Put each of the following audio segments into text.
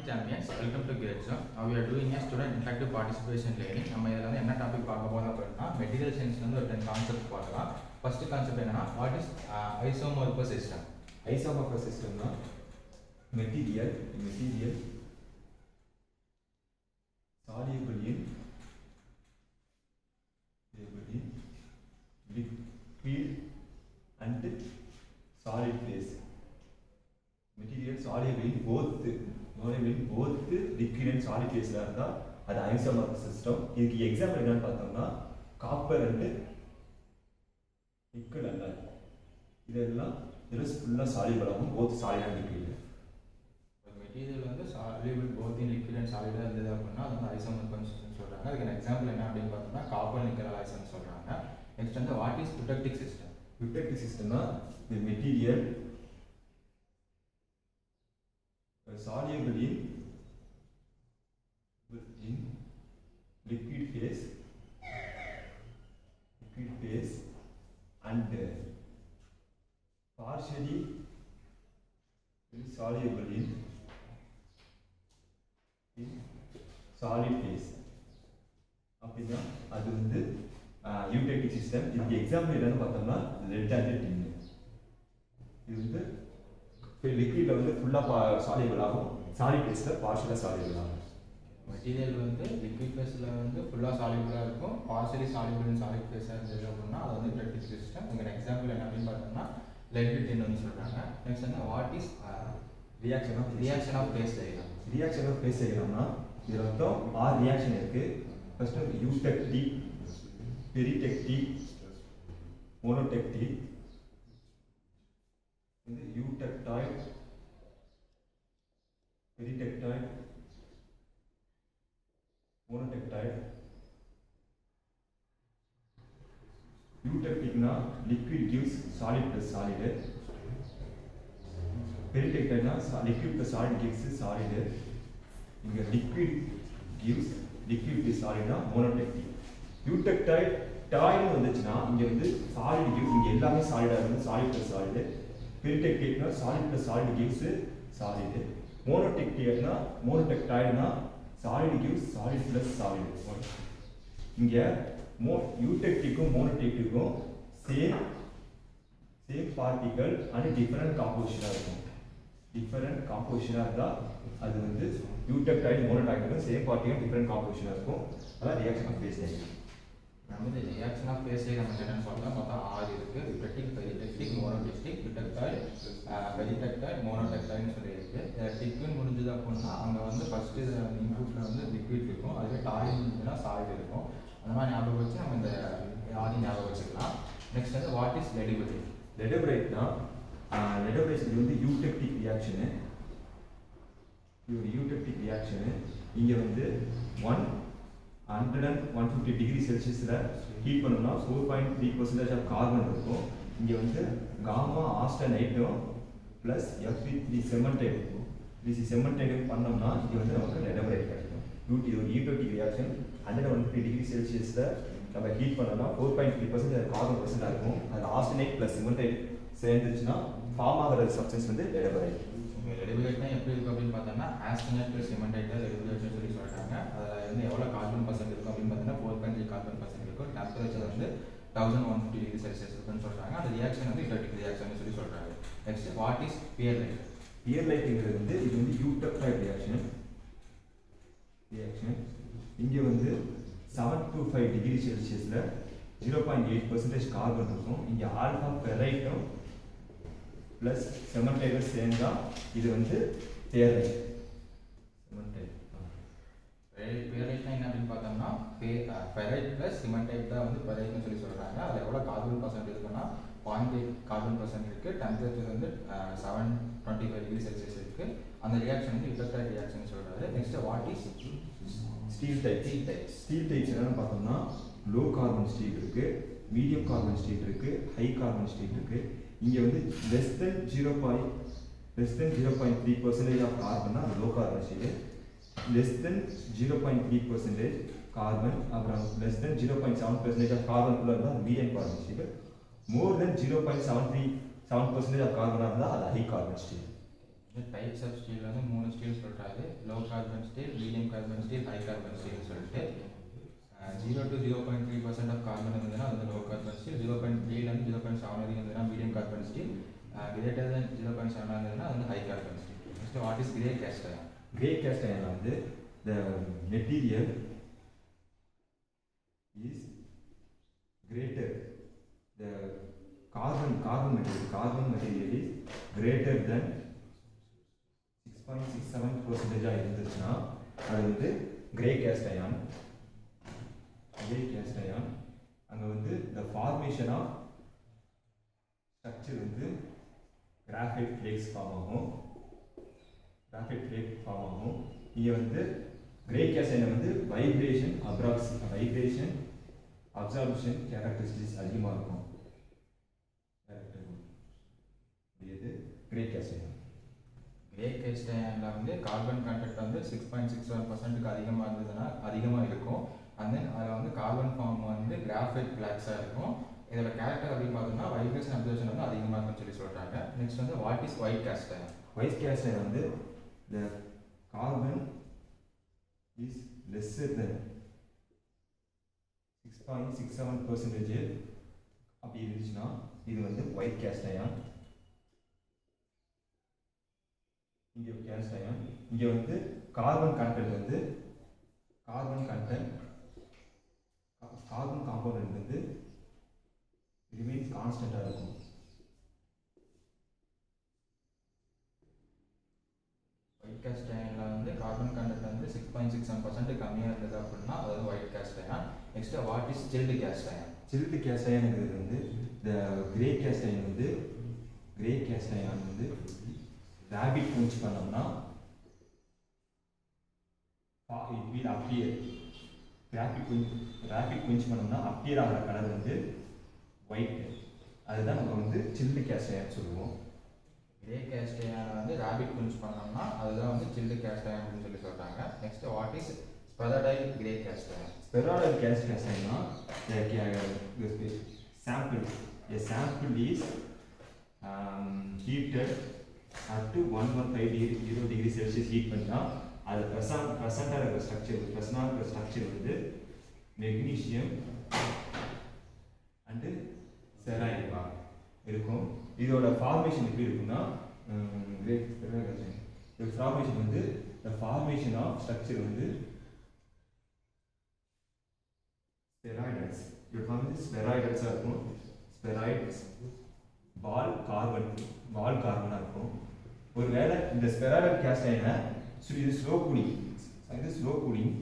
champions welcome to Great Zone now we are doing a student interactive participation learning நம்ம இதில் வந்து என்ன topic பார்க்க போறோம் அப்படின்னா மெட்டீரியல் சயின்ஸ்ல வந்து ஒரு டென் கான்செப்ட் பார்க்கலாம் ஃபர்ஸ்ட் கான்செப்ட் என்னன்னா what is isomorphous system isomorphous சிஸ்டம்னா material material soluble in soluble in liquid and solid phase material soluble in both soluble in both liquid and solid phaseல இருந்தா அது ஐசோமோர்பஸ் சிஸ்டம் இதுக்கு எக்ஸாம்பிள் என்னன்னு பார்த்தோம்னா copper and nickel அல்ல இதெல்லாம் இது ஃபுல்லாக சாலிபிள் ஆகும் போத் சாலிட் அண்ட் லிக்விட் ஒரு மெட்டீரியல் வந்து soluble both in liquid and சாலிடாக இருந்தது அப்படின்னா அது வந்து ஐசோமோர்பஸ் சிஸ்டம் சொல்றாங்க அதுக்கு எக்ஸாம்பிள் என்ன அப்படின்னு பார்த்தோம்னா காப்பர் நிக்கல் ஐசன் சொல்றாங்க நெக்ஸ்ட் வந்து வாட் இஸ் ப்ரொடக்டிக் சிஸ்டம் ப்ரொடெக்டிவ் சிஸ்டம்னா the material soluble in in liquid phase liquid phase and partially soluble in in solid phase அப்படின்னா அது வந்து யூடெக்டிக் சிஸ்டம் இதுக்கு எக்ஸாம்பிள் என்னன்னு பார்த்தோம்னா லெட் அண்ட் டின் இது வந்து லிக்விட்ல வந்து ஃபுல்லாக சாலிபிள் ஆகும் சாலிட் ஃபேஸில் பார்ஷியலாக சாலிபிள் ஆகும் மெட்டீரியல் வந்து லிக்விட் ஃபேஸில் வந்து ஃபுல்லாக சாலிபிளாக இருக்கும் பார்சலி சாலிபிள் சாலிட் ஃபேஸாக இருந்தது அப்படின்னா அது வந்து ப்ரெக்டிக் சிஸ்டம் உங்கள் எக்ஸாம்பிள் என்ன அப்படின்னு பார்த்தோம்னா லெக்விட் வந்து சொல்கிறாங்க நெக்ஸ்ட் வந்து what is reaction of reaction of phase diagram reaction of phase செய்யலாம்னா இதில் மொத்தம் ஆறு ரியாக்ஷன் இருக்கு ஃபர்ஸ்ட் யூடெக்டிக் பெரிடெக்டிக் மோனோடெக்டிக் இது யூடெக்டாய்ட் பெரிடெக்டாய்ட் மோனோடெக்டாய்ட் யூடெக்டிக்னா liquid gives solid plus solid பெரிடெக்டாய்ட்னா liquid plus solid gives solid இங்க லிக்விட் கிவ்ஸ் லிக்விட் பிளஸ் சாலிட்னா மோனோடெக்டிக் யூடெக்டாய்ட் டாய்னு வந்துச்சுன்னா இங்க வந்து சாலிட் கிவ்ஸ் இங்க எல்லாமே சாலிடா இருக்கு சாலிட் பிளஸ் சாலிடு பெரிடெக்டிக்னா solid plus solid gives solid மோனோடெக்டிக்னா மோனோடெக்டாய்டுனா solid gives solid plus solid இங்க மோ யூடெக்டிக்கும் மோனோடெக்டிக்கும் same same particle and different காம்போசிஷனாக இருக்கும் டிஃபரண்ட் காம்போசிஷனாக இருந்தால் அது வந்து யூடெக்டைல் மோனோடாக்டிக்கும் சேம் பார்ட்டியும் டிஃபரண்ட் காம்போசிஷனாக இருக்கும் அதான் ரியாக்ஷன் ஆஃப் ஃபேஸ் டைம் நம்ம வந்து ரியாக்ஷன் ஆஃப் ஃபேஸ் டயக்ராம் என்னன்னு சொல்லலாம் மொத்தம் ஆறு இருக்குது ப்ரெக்டிக் பெரிடெக்டிக் மோனோடெக்டிக் யூடெக்டாய்ட் பெரிடெக்டாய்ட் மோனோடெக்டாய்ட்னு சொல்லி இருக்கு டிக்குன்னு முடிஞ்சது அப்படின்னா அங்கே வந்து ஃபஸ்ட்டு இன்புட்டில் வந்து லிக்விட் இருக்கும் அதுவே டாய் முடிஞ்சுன்னா சாலிட் இருக்கும் அந்த மாதிரி ஞாபகம் வச்சு நம்ம இந்த ஆதி ஞாபகம் வச்சுக்கலாம் நெக்ஸ்ட் வந்து வாட் இஸ் லெடிபிலிட்டி லெடோபிரைட்னா லெடோபிரைட் இது வந்து யூடெக்டிக் ரியாக்ஷனு இது ஒரு யூடெக்டிக் ரியாக்ஷனு இங்கே வந்து one hundred and one fifty degree செல்சியஸில் ஹீட் பண்ணோம்னா four point three percentage of carbon இருக்கும் இங்கே வந்து காமா ஆஸ்டனைட்டும் ப்ளஸ் எஃப்இ த்ரீ செமன்டைட் இருக்கும் இது செமன்டைட் பண்ணோம்னா இது வந்து நமக்கு லெடோபிரைட் கிடைக்கும் யூ- இது ஒரு eutectic reaction hundred one fifty degree செல்சியஸில் நம்ம ஹீட் பண்ணோம்னா four point three percent carbon பர்சன்டாக இருக்கும் அது ஆஸ்டனைட் ப்ளஸ் சிமெண்டைட் சேர்ந்துச்சுன்னா ஃபார்ம் ஆகிற சப்ஸ்டன்ஸ் வந்து லெடபரைட் லெடிபிலிட்னா எப்படி இருக்கும் அப்படின்னு பார்த்தோம்னா ஆஸ்டினேட் ப்ளஸ் சிமெண்டைட்டா லெடிபிலிட்டி சொல்லி சொல்கிறாங்க அதில் வந்து எவ்வளோ கார்பன் பர்சன்ட் இருக்கும் அப்படின்னு பார்த்தீங்கன்னா four point three carbon percent இருக்கும் டெம்பரேச்சர் வந்து thousand one fifty degree Celsius இருக்குன்னு சொல்கிறாங்க அந்த ரியாக்ஷன் வந்து யூடெக்டிக் ரியாக்ஷன் சொல்லி சொல்கிறாங்க next what is pearlite பியர் லைட்டுங்கிறது வந்து இது வந்து யூடெப்டைட் ரியாக்ஷன் ரியாக்ஷன் இங்கே வந்து செவன் டு ஃபைவ் டிகிரி செல்சியஸில் zero point eight percentage carbon இருக்கும் இங்கே ஆல்ஃபா பெரைட்டும் ப்ளஸ் செமன்டைடும் சேர்ந்தா இது வந்து பியர் லைட் செமன்டைட் பியர் லைட்னா என்ன அப்படின்னு பார்த்தோம்னா ஃபெரைட் ப்ளஸ் சிமெண்டைட் தான் வந்து பெரைட்னு சொல்லி சொல்கிறாங்க அதில் எவ்வளோ கார்பன் பர்சன்ட் இருக்குன்னா பாயிண்ட் எயிட் கார்பன் பர்சன்ட் இருக்குது டெம்பரேச்சர் வந்து seven twenty five degree Celsius இருக்குது அந்த ரியாக்ஷன் வந்து யூடெக்டைட் ரியாக்ஷன் சொல்கிறாரு next what is steel type steel types steel types என்னன்னு பார்த்தோம்னா லோ கார்பன் ஸ்டீல் இருக்கு மீடியம் கார்பன் ஸ்டீல் இருக்கு ஹை கார்பன் ஸ்டீல் இருக்கு இங்க வந்து less than zero point less than zero point three percentage of கார்பன்னா low carbon steel less than zero point three percentage carbon அப்புறம் less than zero point seven percentage of carbon உள்ள இருந்தால் medium carbon steel more than zero point seven three seven percentage of கார்பனாக இருந்தால் அது high carbon steel types of steel வந்து மூணு steel சொல்கிறாரு low carbon steel medium carbon steel high carbon ஸ்டீல்னு சொல்லிட்டு zero to zero point three percent of carbon இருந்ததுன்னா அது low carbon steel zero point த்ரீலேருந்து ஜீரோ பாயிண்ட் செவன் வரைக்கும் இருந்ததுன்னா medium carbon steel greater than zero point seven இருந்ததுன்னா அது வந்து high carbon steel next what is grey cast iron grey cast iron வந்து the material is greater the carbon carbon material carbon material is greater than six point six seven பர்சன்டேஜாக இருந்துச்சுன்னா அது வந்து grey cast iron grey cast iron அங்கே வந்து the formation of structure வந்து graphite flakes form ஆகும் graphite flake form ஆகும் இங்கே வந்து கிரே கேஸ்டைனை வந்து வைப்ரேஷன் அப்ராக்ஸ் வைப்ரேஷன் அப்சார்ப்ஷன் கேரக்டரிஸ்டிக்ஸ் அதிகமாக இருக்கும் இது கிரே கேஸ்டைன் கிரே கேஸ்ட் அயனில் வந்து கார்பன் கண்டென்ட் வந்து சிக்ஸ் பாயிண்ட் சிக்ஸ் செவன் பர்சன்ட்டுக்கு அதிகமாக இருந்ததுன்னா அதிகமாக இருக்கும் அண்ட் தென் அதில் வந்து கார்பன் ஃபார்ம் வந்து கிராஃபைட் பிளாக்ஸாக இருக்கும் இதோட கேரக்டர் அப்படின்னு பார்த்தோம்னா வைப்ரேஷன் அப்சர்வேஷன் வந்து அதிகமாக இருக்கும்னு சொல்லி சொல்கிறாங்க நெக்ஸ்ட் வந்து what is white cast iron white cast iron வந்து the carbon is lesser than six point six seven percentage அப்படி இருந்துச்சுன்னா இது வந்து ஒயிட் கேஸ்ட் அயான் இங்கே கேஸ்ட் அயான் இங்கே வந்து கார்பன் கண்டென்ட் வந்து கார்பன் கண்டென்ட் கார்பன் காம்பவுண்ட் வந்து ரிமைன்ஸ் கான்ஸ்டண்ட்டாக இருக்கும் ஒயிட் கேஸ்ட் அயனில் வந்து கார்பன் கண்டென்ட் வந்து six point six seven percent கம்மியாக இருந்தது அப்படின்னா அது வந்து white cast iron next what is chilled cast iron chilled cast அயனுங்கிறது வந்து இந்த கிரே கேஸ்ட் அயன் வந்து கிரே கேஸ்ட் அயன் வந்து ரேபிட் பூஞ்ச் பண்ணோம்னா it will appear rapid quench rapid quench பண்ணோம்னா அப்பியர் ஆகிற கலர் வந்து ஒயிட் அதுதான் நம்ம வந்து சில்டு கேஸ்ட் அயன் சொல்லுவோம் கிரே கேஸ்ட் அயனை வந்து ரேபிட் குஞ்ச் பண்ணோம்னா அதுதான் வந்து சில்டு கேஸ்ட் அயன் அப்படின்னு சொல்லி சொல்கிறாங்க next what is spheroidal grey cast iron spheroidal cast கேஸ்டைனா sample a sample is um, heated up to 115 degree 0 degree celsius heat பண்ணா அது ப்ரெசன்ட் ப்ரெசண்டாக இருக்கிற ஸ்ட்ரக்சர் ப்ரெசனாக இருக்கிற ஸ்ட்ரக்சர் வந்து மெக்னீஷியம் அண்டு செராயிபா இருக்கும் இதோட ஃபார்மேஷன் எப்படி இருக்குன்னா இந்த ஃபார்மேஷன் வந்து the formation ஆஃப் ஸ்ட்ரக்சர் வந்து ஸ்பெராய்டல்ஸ் இது வந்து ஸ்பெராய்டல்ஸாக இருக்கும் ஸ்பெராய்ட்ஸ் பால் கார்பன் பால் கார்பனாக இருக்கும் ஒருவேளை இந்த ஸ்பெராய்டல் கேஸ்டைனை இது ஸ்லோ கூலிங் இது ஸ்லோ கூலிங்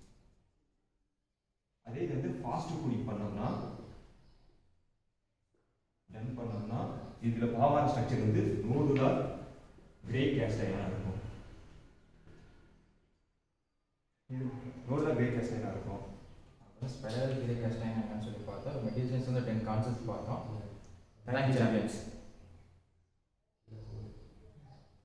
அதே இது வந்து ஃபாஸ்ட் கூலிங் பண்ணோம்னா டன் பண்ணோம்னா இதில் பாவார் ஸ்ட்ரக்சர் வந்து நோடுலார் கிரே கேஸ்டைனாக இருக்கும் இது நோடுலார் கிரே கேஸ்டைனாக இருக்கும் அப்புறம் ஸ்பெரல் கிரே கேஸ்ட் அயன் என்னன்னு சொல்லி பார்த்தோம் மெட்டீரியல்ஸ் வந்து டென் கான்செப்ட்ஸ் பார்த்தோம் Thank you, champions.